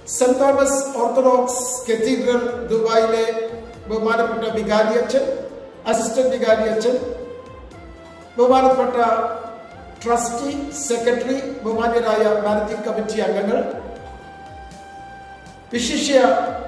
saint Thomas orthodox cathedral ദുബായിലെ ബഹുമാനപ്പെട്ട വികാരി അച്ഛൻ അസിസ്റ്റന്റ് വികാരി അച്ഛൻ ബഹുമാനപ്പെട്ട ട്രസ്റ്റി സെക്രട്ടറി ബഹുമാന്യരായ മാനേജിംഗ് കമ്മിറ്റി അംഗങ്ങൾ വിശിഷ്യ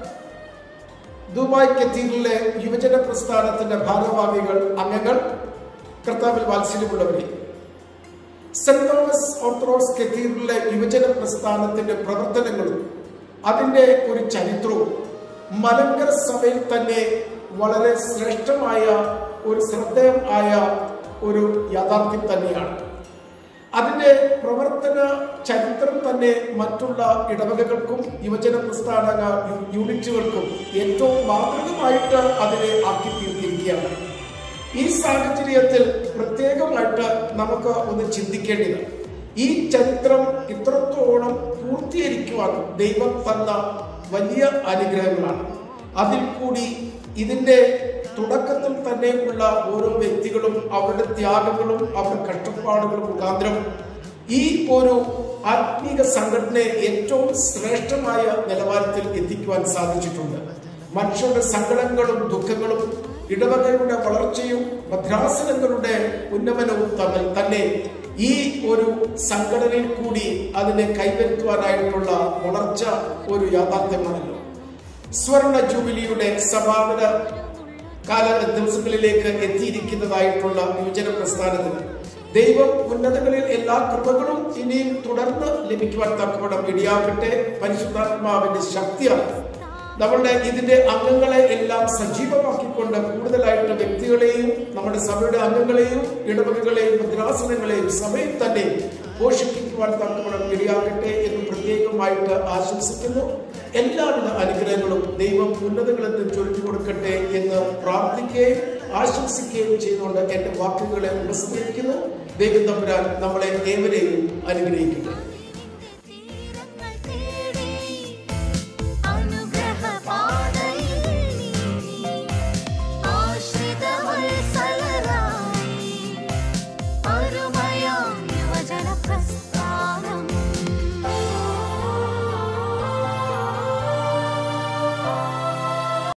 ദുബായ് കത്തീഡ്രലിലെ യുവജന പ്രസ്ഥാനത്തിന്റെ ഭാരവാഹികൾ അംഗങ്ങൾ കർത്താവിൽ വാത്സല്യമുള്ളവരെ സെന്റ് തോമസ് ഓർത്തഡോക്സ് കത്തീഡ്രലിലെ യുവജന പ്രസ്ഥാനത്തിന്റെ പ്രവർത്തനങ്ങളും അതിന്റെ ഒരു ചരിത്രവും മലങ്കര സഭയിൽ തന്നെ വളരെ ശ്രേഷ്ഠമായ ഒരു ശ്രദ്ധേയം ആയ ഒരു യാഥാർത്ഥ്യം തന്നെയാണ് അതിന്റെ പ്രവർത്തന ചരിത്രം തന്നെ മറ്റുള്ള ഇടവകകൾക്കും യുവജന പ്രസ്ഥാന യു- യൂണിറ്റുകൾക്കും ഏറ്റവും മാതൃകമായിട്ട് അതിനെ ആക്കി തീർത്തിരിക്കുകയാണ് ഈ സാഹചര്യത്തിൽ പ്രത്യേകമായിട്ട് നമുക്ക് ഒന്ന് ചിന്തിക്കേണ്ടത് ഈ ചരിത്രം ഇത്രത്തോളം പൂർത്തീകരിക്കുവാൻ ദൈവം തന്ന വലിയ അനുഗ്രഹങ്ങളാണ് അതിൽ കൂടി ഇതിന്റെ തുടക്കത്തിൽ തന്നെ ഉള്ള ഓരോ വ്യക്തികളും അവരുടെ ത്യാഗങ്ങളും അവരുടെ കഷ്ടപ്പാടുകളും മുഖാന്തരം ഈ ഒരു ആത്മീക സംഘടനയെ ഏറ്റവും ശ്രേഷ്ഠമായ നിലവാരത്തിൽ എത്തിക്കുവാൻ സാധിച്ചിട്ടുണ്ട് മനുഷ്യരുടെ സങ്കടങ്ങളും ദുഃഖങ്ങളും ഇടവകയുടെ വളർച്ചയും ഭദ്രാസനങ്ങളുടെ ഉന്നമനവും തമ്മിൽ തന്നെ ഈ ഒരു സംഘടനയിൽ കൂടി അതിനെ കൈവരുത്തുവാനായിട്ടുള്ള വളർച്ച ഒരു യാഥാർത്ഥ്യമാണല്ലോ സ്വർണ ജൂബിലിയുടെ സമാപന കാല ദിവസങ്ങളിലേക്ക് എത്തിയിരിക്കുന്നതായിട്ടുള്ള യുവജന പ്രസ്ഥാനത്തിന് ദൈവം ഉന്നതങ്ങളിൽ എല്ലാ കൃപകളും ഇനിയും തുടർന്ന് ലഭിക്കുവാൻ തക്കവണ്ണം ഇടിയാകട്ടെ പരിശുദ്ധാത്മാവിന്റെ ശക്തിയാണ് നമ്മളുടെ ഇതിന്റെ അംഗങ്ങളെ എല്ലാം സജീവമാക്കിക്കൊണ്ട് കൂടുതലായിട്ട് വ്യക്തികളെയും നമ്മുടെ സഭയുടെ അംഗങ്ങളെയും ഇടവകകളെയും ഭദ്രാസനങ്ങളെയും സഭയിൽ തന്നെ പോഷിപ്പിക്കുവാൻ തക്കവണ്ണം ഇടിയാകട്ടെ എന്ന് പ്രത്യേകമായിട്ട് ആശംസിക്കുന്നു എല്ലാവിധ അനുഗ്രഹങ്ങളും ദൈവം ഉന്നതങ്ങളിൽ നിന്ന് ചൊരിഞ്ഞു കൊടുക്കട്ടെ എന്ന് പ്രാർത്ഥിക്കുകയും ആശംസിക്കുകയും ചെയ്തുകൊണ്ട് എന്റെ വാക്കുകളെ ഉപസംഹരിക്കുന്നു ദൈവം തമ്പുരാൻ നമ്മളെ ഏവരെയും അനുഗ്രഹിക്കട്ടെ തീരങ്ങൾ തേടി അനുഗ്രഹപാതയിൽ നീങ്ങി ആശ്രിതവത്സലരായി അരുമയാം യുവജന പ്രസ്ഥാനം